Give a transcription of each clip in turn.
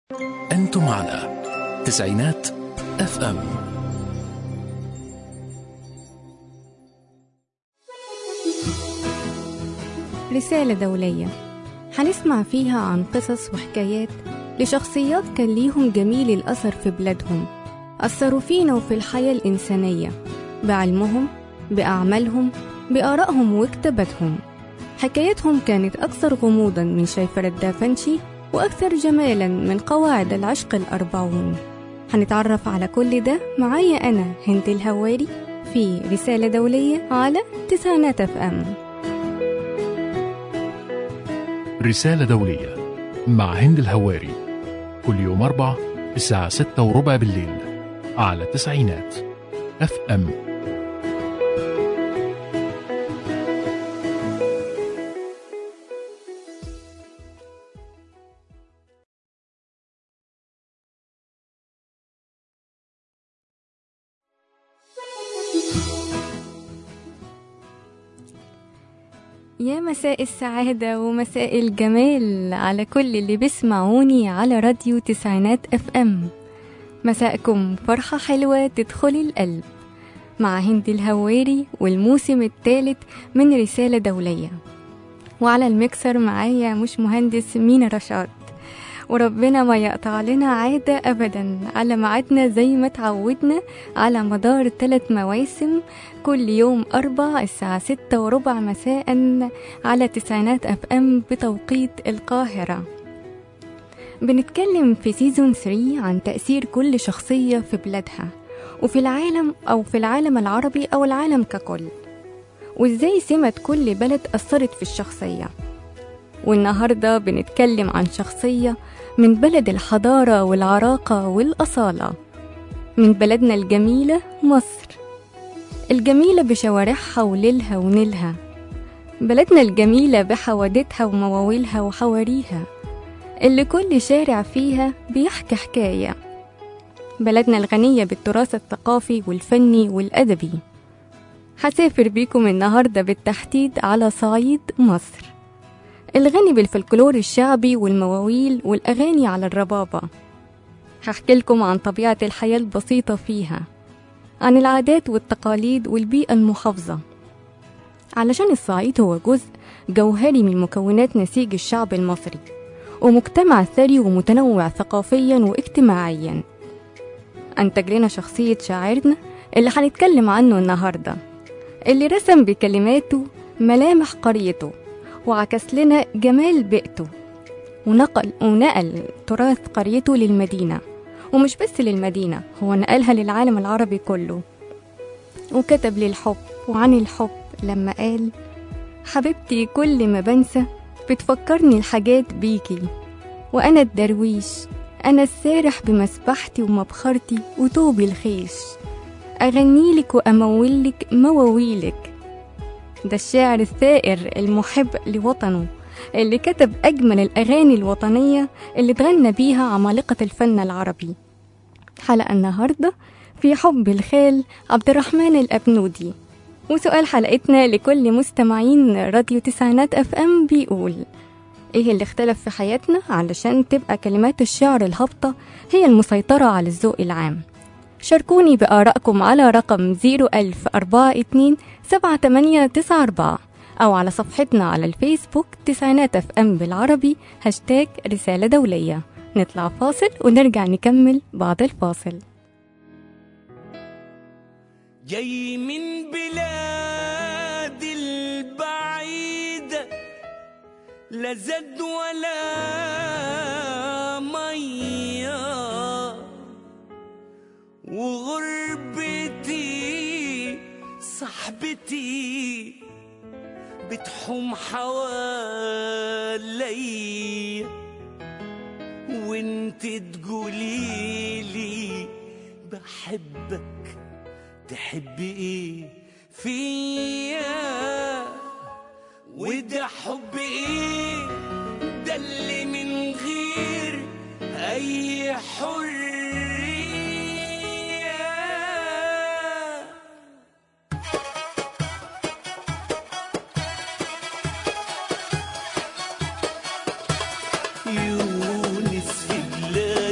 أنتم على تسعينات اف ام رسالة دولية هنسمع فيها عن قصص وحكايات لشخصيات كان ليهم جميل الأثر في بلادهم أثروا فينا وفي الحياة الإنسانية بعلمهم بأعمالهم بآرائهم وكتاباتهم حكايتهم كانت أكثر غموضا من شيفرة دافنشي وأكثر جمالا من قواعد العشق الأربعون هنتعرف على كل ده معايا أنا هند الهواري في رسالة دولية على تسعينات اف ام رسالة دولية مع هند الهواري كل يوم أربع الساعة ستة وربع بالليل على تسعينات اف ام يا مساء السعادة ومساء الجمال على كل اللي بيسمعوني على راديو تسعينات اف ام مساءكم فرحة حلوة تدخل القلب مع هند الهواري والموسم الثالث من رسالة دولية وعلى المكسر معايا مش مهندس مينا رشاد وربنا ما يقطع لنا عادة أبدا على ميعادنا زي ما تعودنا على مدار ثلاث مواسم كل يوم أربع الساعة ستة وربع مساء على تسعينات أف أم بتوقيت القاهرة بنتكلم في سيزون 3 عن تأثير كل شخصية في بلادها وفي العالم أو في العالم العربي أو العالم ككل وإزاي سمة كل بلد أثرت في الشخصية والنهاردة بنتكلم عن شخصية من بلد الحضارة والعراقة والأصالة من بلدنا الجميلة مصر الجميلة بشوارعها وليلها ونيلها بلدنا الجميلة بحوادثها ومواويلها وحواريها اللي كل شارع فيها بيحكي حكاية بلدنا الغنية بالتراث الثقافي والفني والأدبي هسافر بيكم النهاردة بالتحديد على صعيد مصر الغني بالفلكلور الشعبي والمواويل والأغاني على الربابة هحكي لكم عن طبيعة الحياة البسيطة فيها عن العادات والتقاليد والبيئة المحافظة علشان الصعيد هو جزء جوهري من مكونات نسيج الشعب المصري ومجتمع ثري ومتنوع ثقافيا واجتماعيا أنتج لنا شخصية شاعرنا اللي هنتكلم عنه النهاردة اللي رسم بكلماته ملامح قريته وعكس لنا جمال بيئته ونقل ونقل تراث قريته للمدينة ومش بس للمدينة هو نقلها للعالم العربي كله وكتب للحب وعن الحب لما قال حبيبتي كل ما بنسى بتفكرني الحاجات بيكي وأنا الدرويش أنا السارح بمسبحتي ومبخرتي وطوبي الخيش أغنيلك وأمولك مواويلك ده الشاعر الثائر المحب لوطنه اللي كتب أجمل الأغاني الوطنية اللي تغنى بيها عمالقة الفن العربي حلقة النهاردة في حب الخال عبد الرحمن الأبنودي وسؤال حلقتنا لكل مستمعين راديو تسعينات اف ام بيقول ايه اللي اختلف في حياتنا علشان تبقى كلمات الشعر الهابطة هي المسيطرة على الذوق العام شاركوني بآرائكم على رقم 01042 7894 أو على صفحتنا على الفيسبوك تسعينات اف ام بالعربي هاشتاج رسالة دولية نطلع فاصل ونرجع نكمل بعد الفاصل جاي من بلاد البعيدة لا زاد ولا مية وغربتي صاحبتي بتحوم حوالي وانت تقوليلي بحبك تحبي ايه فيا وده حب ايه ده اللي من غير اي حريه يونس في بلاد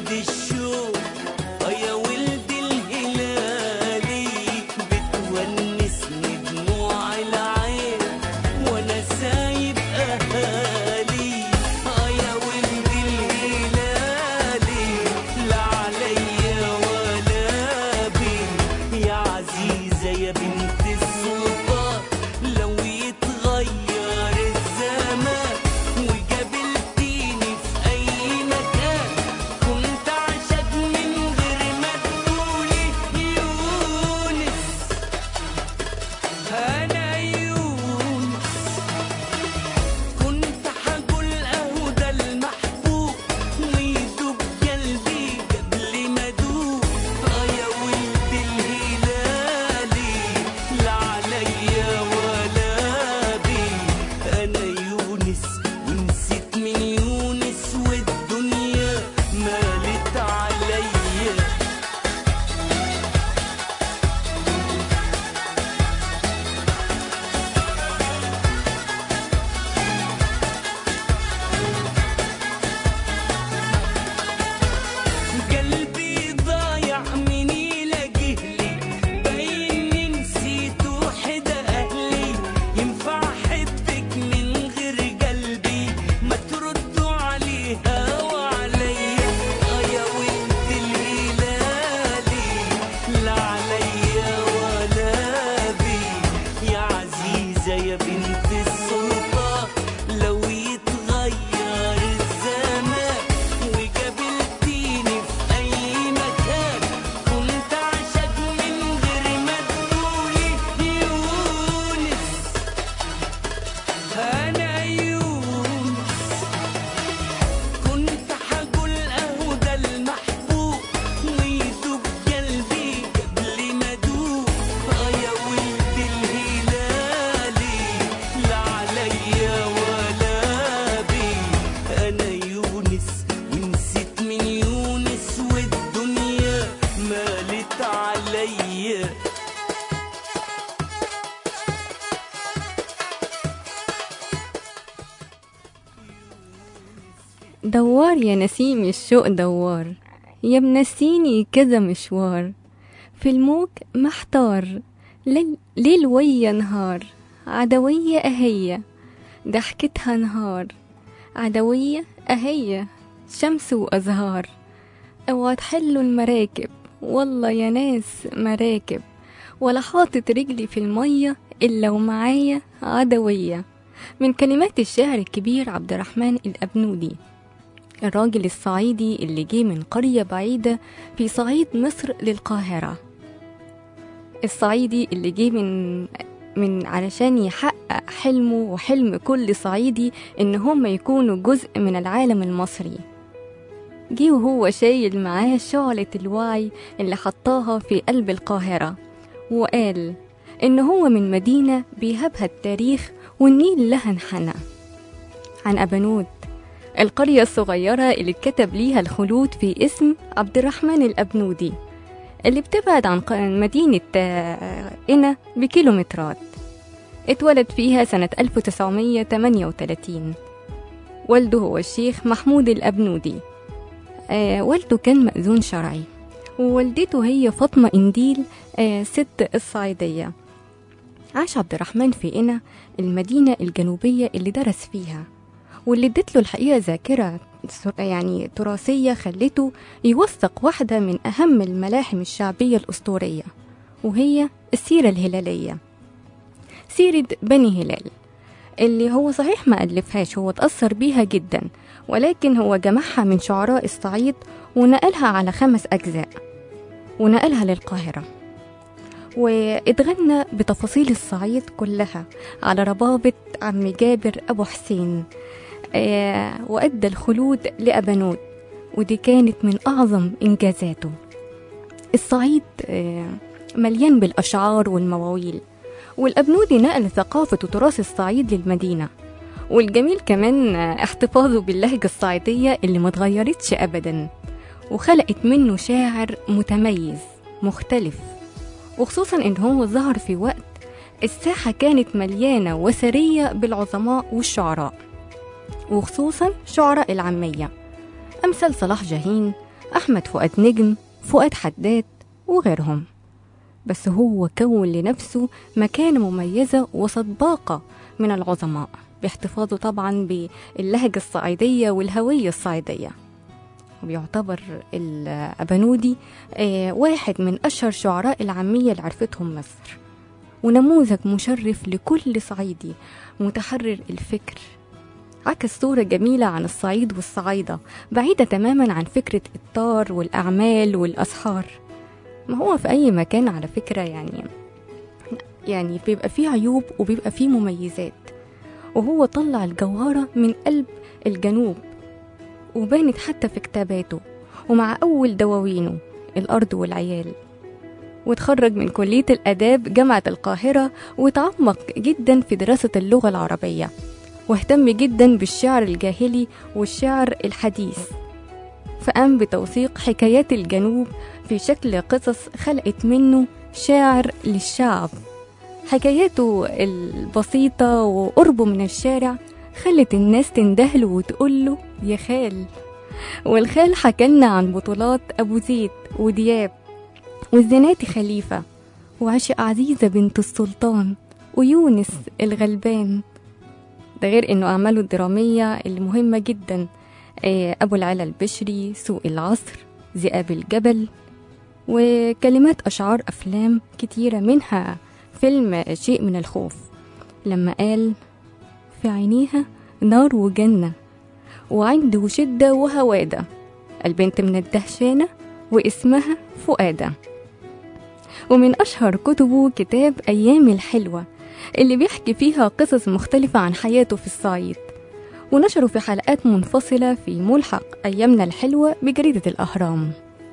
دوار يا نسيم الشوق دوار يا منسيني كذا مشوار في الموج محتار ليل, ليل ويا نهار عدوية أهية ضحكتها نهار عدوية أهية شمس وأزهار اوعى تحلوا المراكب والله يا ناس مراكب ولا حاطط رجلي في المية إلا ومعايا عدوية من كلمات الشاعر الكبير عبد الرحمن الأبنودي الراجل الصعيدي اللي جه من قرية بعيدة في صعيد مصر للقاهرة الصعيدي اللي جه من من علشان يحقق حلمه وحلم كل صعيدي إن هم يكونوا جزء من العالم المصري جه وهو شايل معاه شعلة الوعي اللي حطاها في قلب القاهرة وقال إن هو من مدينة بيهبها التاريخ والنيل لها انحنى عن أبنود القرية الصغيرة اللي اتكتب ليها الخلود في اسم عبد الرحمن الأبنودي اللي بتبعد عن ق- مدينة آه، قنا بكيلومترات اتولد فيها سنة 1938 والده هو الشيخ محمود الأبنودي آه والده كان مأذون شرعي ووالدته هي فاطمة إنديل آه ست الصعيدية عاش عبد الرحمن في قنا المدينة الجنوبية اللي درس فيها واللي ادت له الحقيقة ذاكرة يعني تراثية خلته يوثق واحدة من أهم الملاحم الشعبية الأسطورية وهي السيرة الهلالية سيرة بني هلال اللي هو صحيح ما ألفهاش هو اتأثر بيها جدا ولكن هو جمعها من شعراء الصعيد ونقلها على خمس أجزاء ونقلها للقاهرة واتغنى بتفاصيل الصعيد كلها على ربابة عم جابر أبو حسين آه وأدى الخلود لأبنود ودي كانت من أعظم إنجازاته الصعيد آه مليان بالأشعار والمواويل والأبنودي نقل ثقافة وتراث الصعيد للمدينة والجميل كمان آه، احتفاظه باللهجة الصعيدية اللي ما اتغيرتش أبدا وخلقت منه شاعر متميز مختلف وخصوصا إن هو ظهر في وقت الساحة كانت مليانة وثرية بالعظماء والشعراء وخصوصا شعراء العامية أمثال صلاح جاهين أحمد فؤاد نجم فؤاد حداد وغيرهم بس هو كون لنفسه مكانة مميزة وسط باقة من العظماء باحتفاظه طبعا باللهجة الصعيدية والهوية الصعيدية وبيعتبر الأبنودي آه، واحد من أشهر شعراء العامية اللي عرفتهم مصر ونموذج مشرف لكل صعيدي متحرر الفكر عكس صورة جميلة عن الصعيد والصعايدة بعيدة تماما عن فكرة الطار والأعمال والأسحار ما هو في أي مكان على فكرة يعني يعني بيبقى فيه عيوب وبيبقى فيه مميزات وهو طلع الجوهرة من قلب الجنوب وبانت حتى في كتاباته ومع أول دواوينه الأرض والعيال وتخرج من كلية الآداب جامعة القاهرة وتعمق جدا في دراسة اللغة العربية واهتم جدا بالشعر الجاهلي والشعر الحديث فقام بتوثيق حكايات الجنوب في شكل قصص خلقت منه شاعر للشعب حكاياته البسيطة وقربه من الشارع خلت الناس تندهله وتقوله يا خال والخال حكالنا عن بطولات أبو زيد ودياب والزناتي خليفة وعشق عزيزة بنت السلطان ويونس الغلبان ده غير انه اعماله الدرامية اللي مهمة جدا آه، ابو العلا البشري سوق العصر ذئاب الجبل وكلمات اشعار افلام كتيرة منها فيلم شيء من الخوف لما قال في عينيها نار وجنة وعنده شدة وهوادة البنت من الدهشانة واسمها فؤادة ومن أشهر كتبه كتاب أيام الحلوة اللي بيحكي فيها قصص مختلفة عن حياته في الصعيد ونشره في حلقات منفصلة في ملحق أيامنا الحلوة بجريدة الأهرام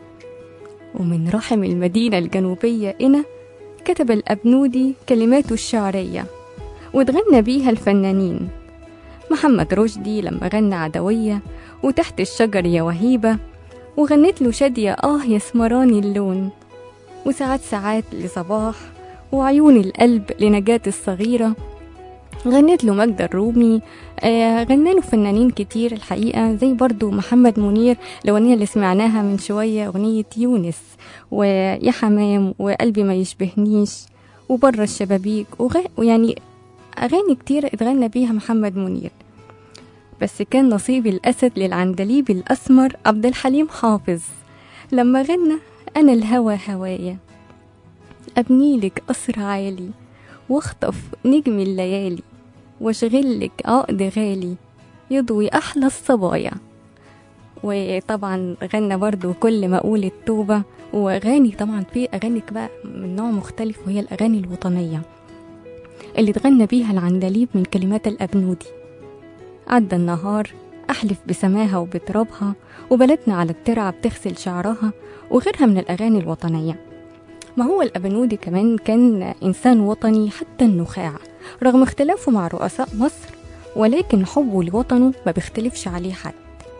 ومن رحم المدينة الجنوبية إنا كتب الأبنودي كلماته الشعرية واتغنى بيها الفنانين محمد رشدي لما غنى عدوية وتحت الشجر يا وهيبة وغنت له شادية آه يا سمراني اللون وساعات ساعات لصباح وعيون القلب لنجاة الصغيرة غنت له ماجدة الرومي آه غنى له فنانين كتير الحقيقة زي برضو محمد منير الأغنية اللي سمعناها من شوية أغنية يونس ويا حمام وقلبي ما يشبهنيش وبره الشبابيك وغ... ويعني أغاني كتير اتغنى بيها محمد منير بس كان نصيب الأسد للعندليب الأسمر عبد الحليم حافظ لما غنى أنا الهوى هوايا أبنيلك قصر عالي واخطف نجم الليالي واشغلك عقد غالي يضوي أحلى الصبايا وطبعا غنى برضو كل ما أقول التوبة وأغاني طبعا في أغاني بقى من نوع مختلف وهي الأغاني الوطنية اللي اتغنى بيها العندليب من كلمات الأبنودي عدى النهار أحلف بسماها وبترابها وبلدنا على الترعة بتغسل شعرها وغيرها من الأغاني الوطنية ما هو الأبنودي كمان كان إنسان وطني حتى النخاع رغم اختلافه مع رؤساء مصر ولكن حبه لوطنه ما بيختلفش عليه حد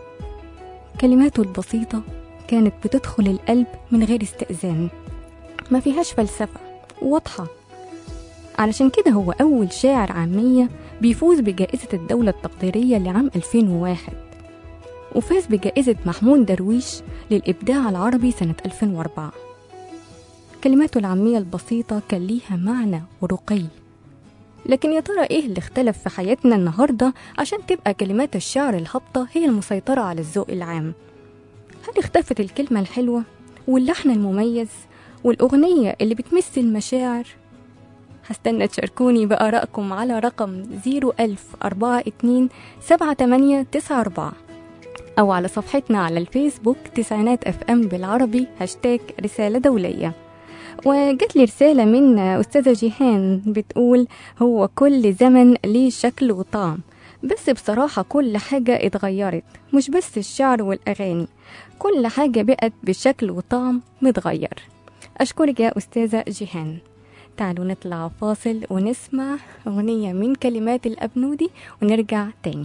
كلماته البسيطة كانت بتدخل القلب من غير استئذان ما فيهاش فلسفة واضحة علشان كده هو أول شاعر عامية بيفوز بجائزة الدولة التقديرية لعام 2001 وفاز بجائزة محمود درويش للإبداع العربي سنة 2004 كلماته العامية البسيطة كان ليها معنى ورقي لكن يا ترى ايه اللي اختلف في حياتنا النهاردة عشان تبقى كلمات الشعر الهابطة هي المسيطرة على الذوق العام هل اختفت الكلمة الحلوة واللحن المميز والأغنية اللي بتمس المشاعر هستنى تشاركوني بآرائكم على رقم 01042 7894 أو على صفحتنا على الفيسبوك تسعينات اف ام بالعربي هاشتاج رسالة دولية وجات لي رسالة من أستاذة جيهان بتقول هو كل زمن ليه شكل وطعم بس بصراحة كل حاجة اتغيرت مش بس الشعر والأغاني كل حاجة بقت بشكل وطعم متغير أشكرك يا أستاذة جيهان تعالوا نطلع فاصل ونسمع أغنية من كلمات الأبنودي ونرجع تاني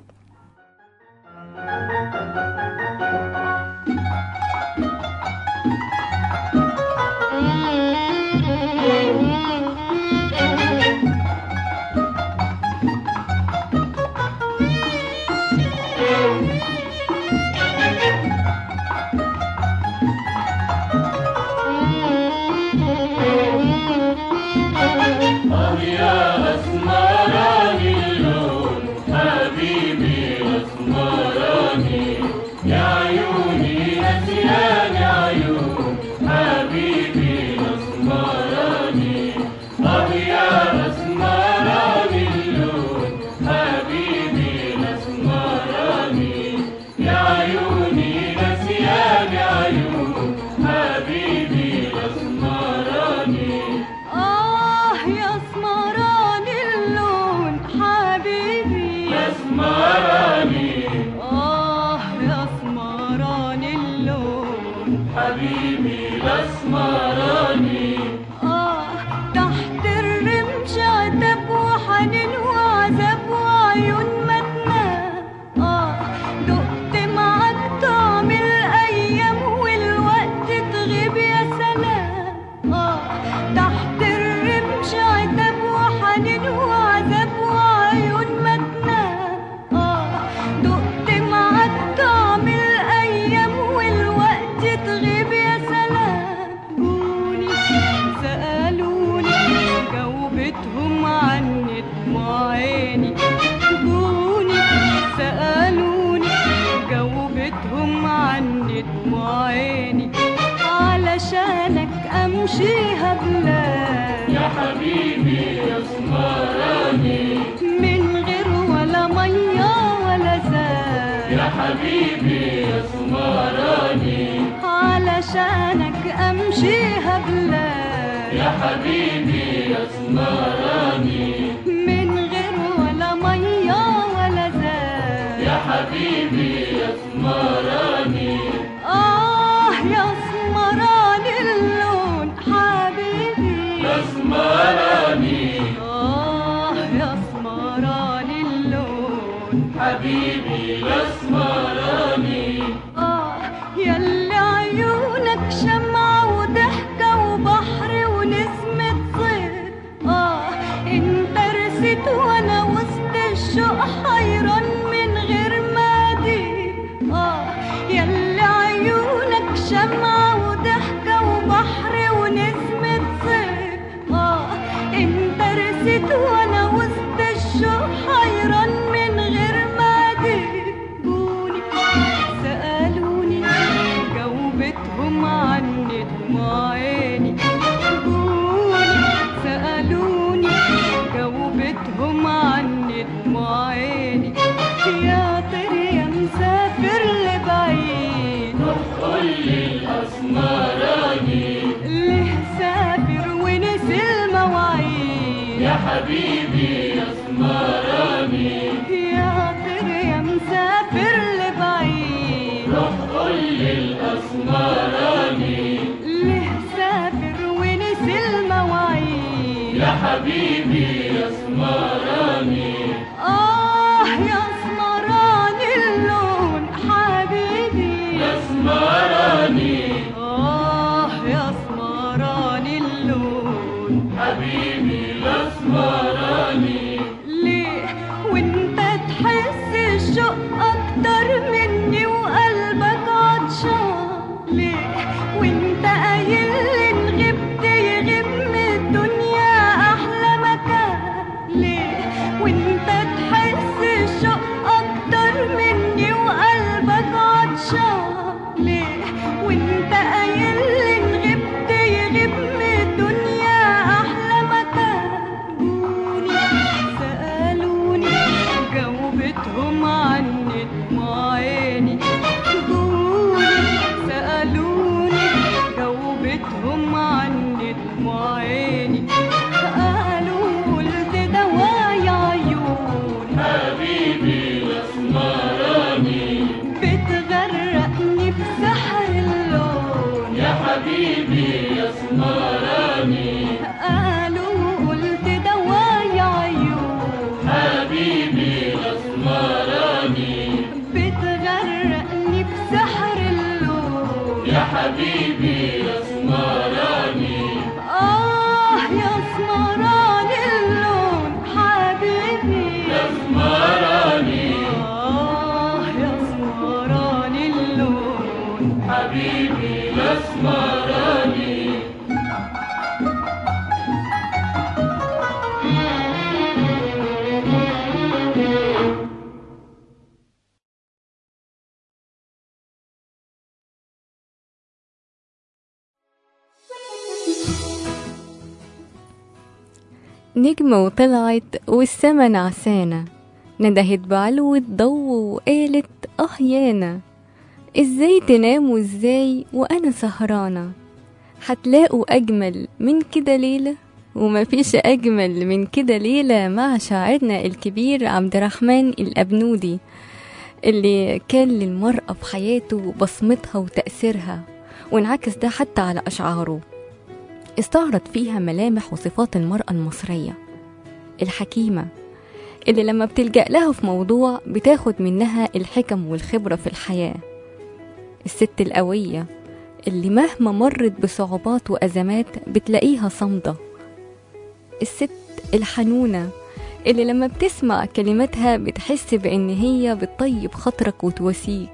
آه يا اسمراني اللون حبيبي يا اسمراني آه يا اسمراني اللون حبيبي الاسمراني آه تحت الرمش عتب وحنين وعذاب وعيون ما تنام آه دقت معاك طعم الأيام والوقت تغيب يا سلام آه تحت الرمش عتب وحنين وعذاب وعيون ما تنام آه دقت معاك طعم الأيام والوقت تغيب يا سلام جوني سألوني جاوبتهم عني دموع عيني جوني سألوني جاوبتهم عني دموع عيني علشانك أمشيها بلاد يا حبيبي يا اسمراني من غير ولا مية ولا زاد يا حبيبي يا اسمراني علشانك أمشيها بلاد يا حبيبي يا اسمراني من غير ولا مية ولا زاد يا حبيبي يا اسمراني آه يا اسمراني اللون حبيبي يا اسمراني آه يا اسمراني اللون حبيبي يا اسمراني آه ياللي عيونك شمعة وضحكة وبحر ونسمة صيف آه ليه سافر ونسي المواعيد يا حبيبي يا سمراني يا طير يا مسافر لبعيد روح قول للأسمراني ليه سافر ونسي المواعيد يا حبيبي يا سمراني آه يا سمراني اللون حبيبي يا آه يا سمراني اللون حبيبي الأسمراني ليه وانت تحس الشوق أكتر مني وقلبك عطشان ليه وانت قايل لي إن غبت يغيب من الدنيا أحلى مكان ليه وانت تحس الشوق أكتر مني وقلبك عطشان ليه وانت قايل لي إن غبت يغيب من الدنيا أحلى مكان جوني سألوني جاوبتهم عني دموع عيني جوني سألوني جاوبتهم عني دموع عيني قالوا قلت دوايا عيون حبيبي الأسمراني بتغرقني بسحر اللون يا حبيبي يا اسمراني قالوا قلت دوايا عيون حبيبي الاسمراني بتغرقني بسحر اللون يا حبيبي يا اسمراني آه يا اسمراني اللون حبيبي يا اسمراني آه يا اسمراني اللون حبيبي الاسمراني نجمة وطلعت والسما نعسانة ندهت بعلو الضو وقالت اه يانا ازاي تناموا ازاي وانا سهرانة هتلاقوا اجمل من كده ليلة ومفيش اجمل من كده ليلة مع شاعرنا الكبير عبد الرحمن الابنودي اللي كان للمرأة في حياته بصمتها وتأثيرها وانعكس ده حتى على أشعاره استعرض فيها ملامح وصفات المرأة المصرية الحكيمة اللي لما بتلجأ لها في موضوع بتاخد منها الحكم والخبرة في الحياة الست القوية اللي مهما مرت بصعوبات وأزمات بتلاقيها صامدة الست الحنونة اللي لما بتسمع كلماتها بتحس بإن هي بتطيب خاطرك وتواسيك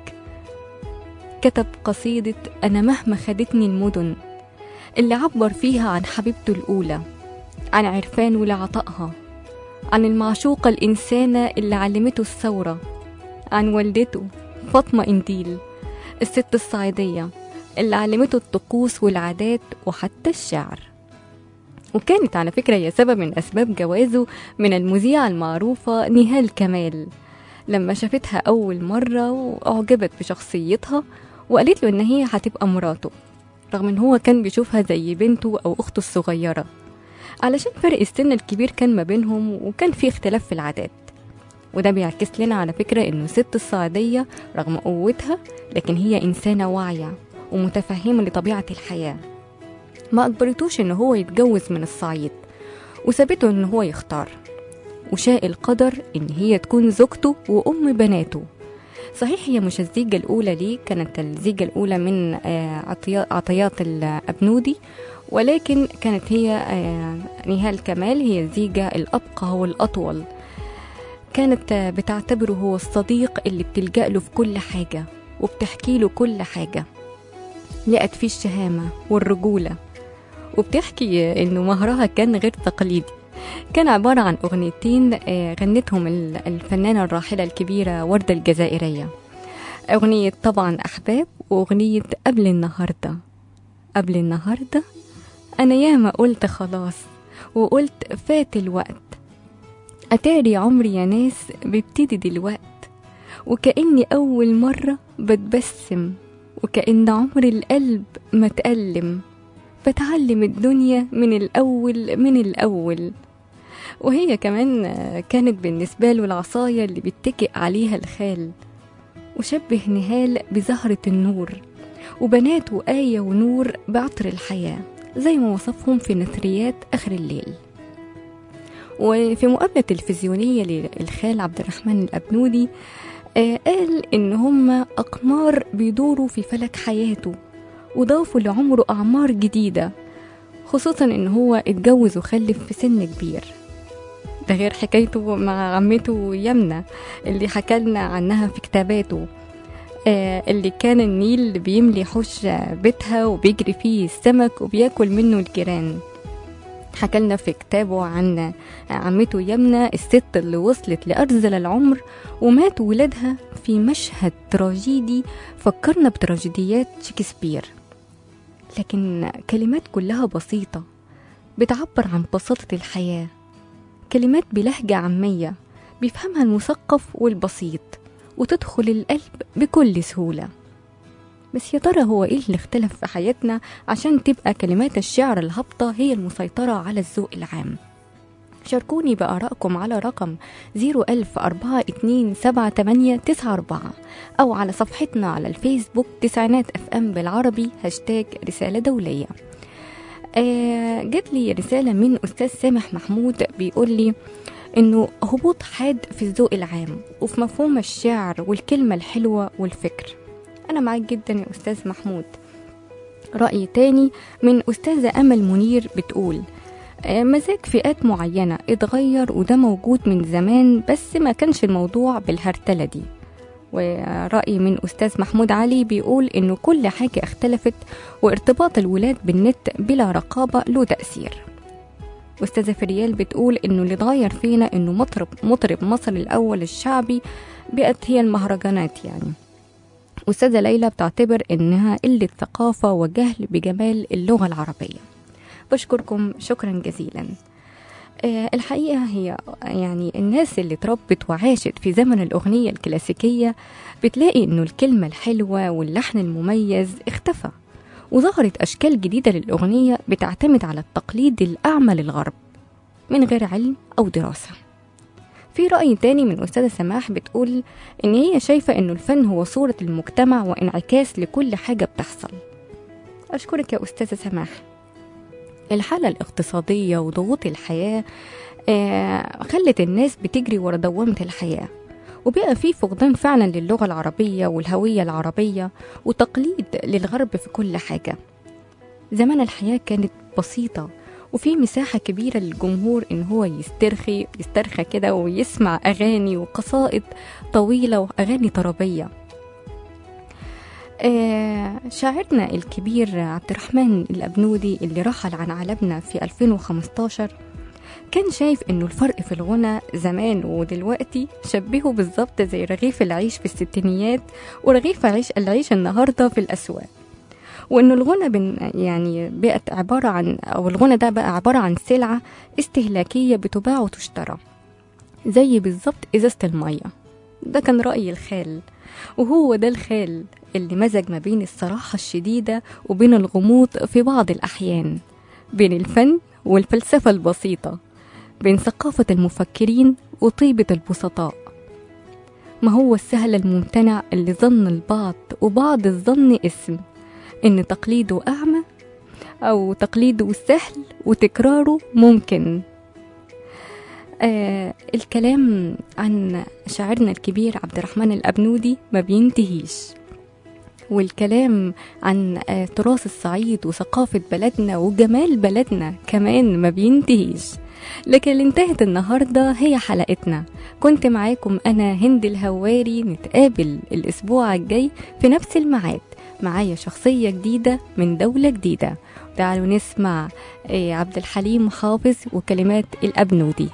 كتب قصيدة أنا مهما خدتني المدن اللي عبر فيها عن حبيبته الأولى عن عرفان ولعطائها عن المعشوقة الإنسانة اللي علمته الثورة عن والدته فاطمة إنديل الست الصعيدية اللي علمته الطقوس والعادات وحتى الشعر وكانت على فكرة هي سبب من أسباب جوازه من المذيعة المعروفة نهال كمال لما شافتها أول مرة وأعجبت بشخصيتها وقالت له إن هي هتبقى مراته رغم إن هو كان بيشوفها زي بنته أو أخته الصغيرة علشان فرق السن الكبير كان ما بينهم وكان في اختلاف في العادات وده بيعكس لنا على فكرة إنه ست الصعيدية رغم قوتها لكن هي إنسانة واعية ومتفهمة لطبيعة الحياة ما أجبرتوش إن هو يتجوز من الصعيد وسابته إن هو يختار وشاء القدر إن هي تكون زوجته وأم بناته صحيح هي مش الزيجة الأولى ليه كانت الزيجة الأولى من آه، عطيا- عطيات الأبنودي ولكن كانت هي آه، نهال كمال هي الزيجة الأبقى والأطول كانت آه، بتعتبره هو الصديق اللي بتلجأ له في كل حاجة وبتحكي له كل حاجة لقت فيه الشهامة والرجولة وبتحكي إنه مهرها كان غير تقليدي كان عبارة عن أغنيتين آه، غنتهم ال- الفنانة الراحلة الكبيرة وردة الجزائرية أغنية طبعا أحباب وأغنية قبل النهاردة قبل النهاردة أنا ياما قلت خلاص وقلت فات الوقت أتاري عمري يا ناس بيبتدي دلوقت وكأني أول مرة بتبسم وكأن عمر القلب ما تألم فتعلم الدنيا من الأول من الأول وهي كمان كانت بالنسبة له العصاية اللي بيتكئ عليها الخال وشبه نهال بزهرة النور وبناته آية ونور بعطر الحياة زي ما وصفهم في نثريات آخر الليل وفي مقابلة تلفزيونية للخال عبد الرحمن الأبنودي آه قال إن هما أقمار بيدوروا في فلك حياته وضافوا لعمره أعمار جديدة خصوصا إن هو اتجوز وخلف في سن كبير ده غير حكايته مع عمته يمنى اللي حكى لنا عنها في كتاباته آه اللي كان النيل بيملي حوش بيتها وبيجري فيه السمك وبياكل منه الجيران حكى لنا في كتابه عن عمته يمنى الست اللي وصلت لأرذل العمر ومات ولادها في مشهد تراجيدي فكرنا بتراجيديات شكسبير لكن كلمات كلها بسيطة بتعبر عن بساطة الحياة كلمات بلهجة عامية بيفهمها المثقف والبسيط وتدخل القلب بكل سهولة بس يا ترى هو ايه اللي اختلف في حياتنا عشان تبقى كلمات الشعر الهابطة هي المسيطرة على الذوق العام شاركوني بآرائكم على رقم 010427894 أو على صفحتنا على الفيسبوك تسعينات اف ام بالعربي هاشتاج رسالة دولية آه جات لي رسالة من أستاذ سامح محمود بيقول لي إنه هبوط حاد في الذوق العام وفي مفهوم الشعر والكلمة الحلوة والفكر أنا معاك جدا يا أستاذ محمود رأي تاني من أستاذة أمل منير بتقول آه، مزاج فئات معينة اتغير وده موجود من زمان بس ما كانش الموضوع بالهرتلة دي ورأي من أستاذ محمود علي بيقول إنه كل حاجة اختلفت وارتباط الولاد بالنت بلا رقابة له تأثير أستاذة فريال بتقول إنه اللي اتغير فينا إنه مطرب مطرب مصر الأول الشعبي بقت هي المهرجانات يعني أستاذة ليلى بتعتبر إنها قلة ثقافة وجهل بجمال اللغة العربية بشكركم شكرا جزيلا آه، الحقيقة هي يعني الناس اللي اتربت وعاشت في زمن الأغنية الكلاسيكية بتلاقي إنه الكلمة الحلوة واللحن المميز اختفى وظهرت أشكال جديدة للأغنية بتعتمد على التقليد الأعمى للغرب من غير علم أو دراسة في رأي تاني من أستاذة سماح بتقول إن هي شايفة إنه الفن هو صورة المجتمع وانعكاس لكل حاجة بتحصل أشكرك يا أستاذة سماح الحالة الاقتصادية وضغوط الحياة آه خلت الناس بتجري ورا دوامة الحياة وبقى في فقدان فعلا للغة العربية والهوية العربية وتقليد للغرب في كل حاجة زمان الحياة كانت بسيطة وفي مساحة كبيرة للجمهور إن هو يسترخي يسترخى كده ويسمع أغاني وقصائد طويلة وأغاني طربية آه شاعرنا الكبير عبد الرحمن الأبنودي اللي رحل عن عالمنا في 2015 كان شايف انه الفرق في الغنى زمان ودلوقتي شبهه بالظبط زي رغيف العيش في الستينيات ورغيف العيش العيش النهارده في الاسواق وانه الغنى بن يعني بقت عباره عن او الغنى ده بقى عباره عن سلعه استهلاكيه بتباع وتشترى زي بالظبط ازازه الميه ده كان راي الخال وهو ده الخال اللي مزج ما بين الصراحه الشديده وبين الغموض في بعض الاحيان بين الفن والفلسفه البسيطه بين ثقافه المفكرين وطيبه البسطاء ما هو السهل الممتنع اللي ظن البعض وبعض الظن اسم إن تقليده أعمى أو تقليده سهل وتكراره ممكن آه الكلام عن شاعرنا الكبير عبد الرحمن الأبنودي ما بينتهيش والكلام عن آه تراث الصعيد وثقافة بلدنا وجمال بلدنا كمان ما بينتهيش لكن اللي انتهت النهاردة هي حلقتنا كنت معاكم أنا هند الهواري نتقابل الأسبوع الجاي في نفس الميعاد معايا شخصية جديدة من دولة جديدة تعالوا نسمع آه، عبد الحليم حافظ وكلمات الأبنودي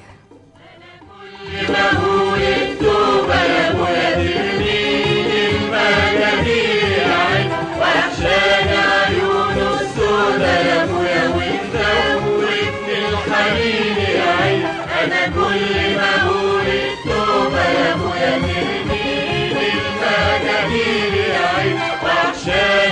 وحشاني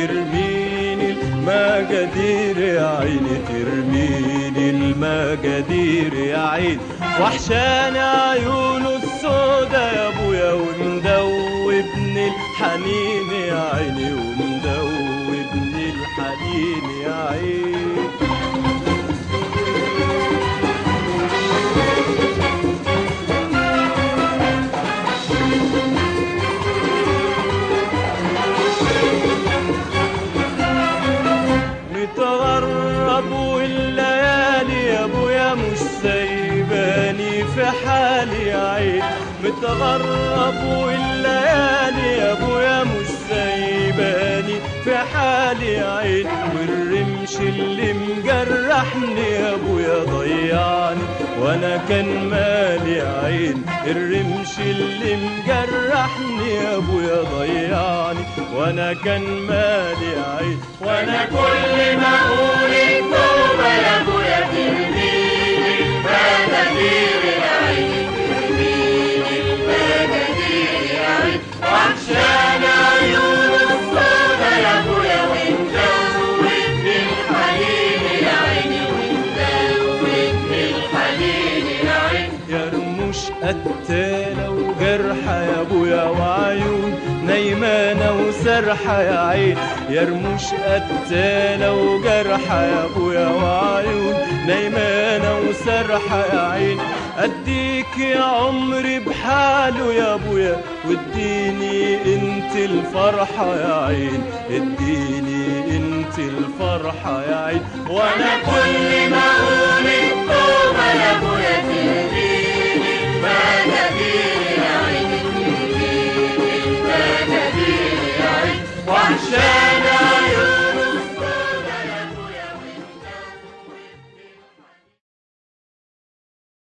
ترميني المجادير يا عيني ترميني المجادير يا عيني وحشاني عيونه السودا يا ابويا ومدوبني الحنين يا عيني ومدوبني الحنين يا عيني متغرب والليالي يا ابويا مش سايباني في حالي يا عين متغرب والليالي يا ابويا مش سايباني في حالي يا عين والرمش اللي مجرحني يا ابويا ضيعني وانا كان مالي يا عين الرمش اللي مجرحني يا ابويا ضيعني وانا كان مالي يا عين وانا كل ما اقول التوبه يا ابويا ترميني المنادير يا عين ترميني المنادير يا عين وعشان عيون الصودا يا ابويا وانت ودني الحنين يا عيني وانت ودني الحنين يا عين يا رموش قتالة وجرحة يا ابويا وعيون نايمانة وسرحة يا عين يا رموش قتالة وجرحة يا ابويا وعيون نايمانة وسرحة يا عين اديك يا عمري بحاله يا ابويا واديني انت الفرحة يا عين اديني انت الفرحة يا عين وانا كل ما اقول التوبة يا ابويا تهديني المناديل يا عين تهديني المناديل يا عين وعشان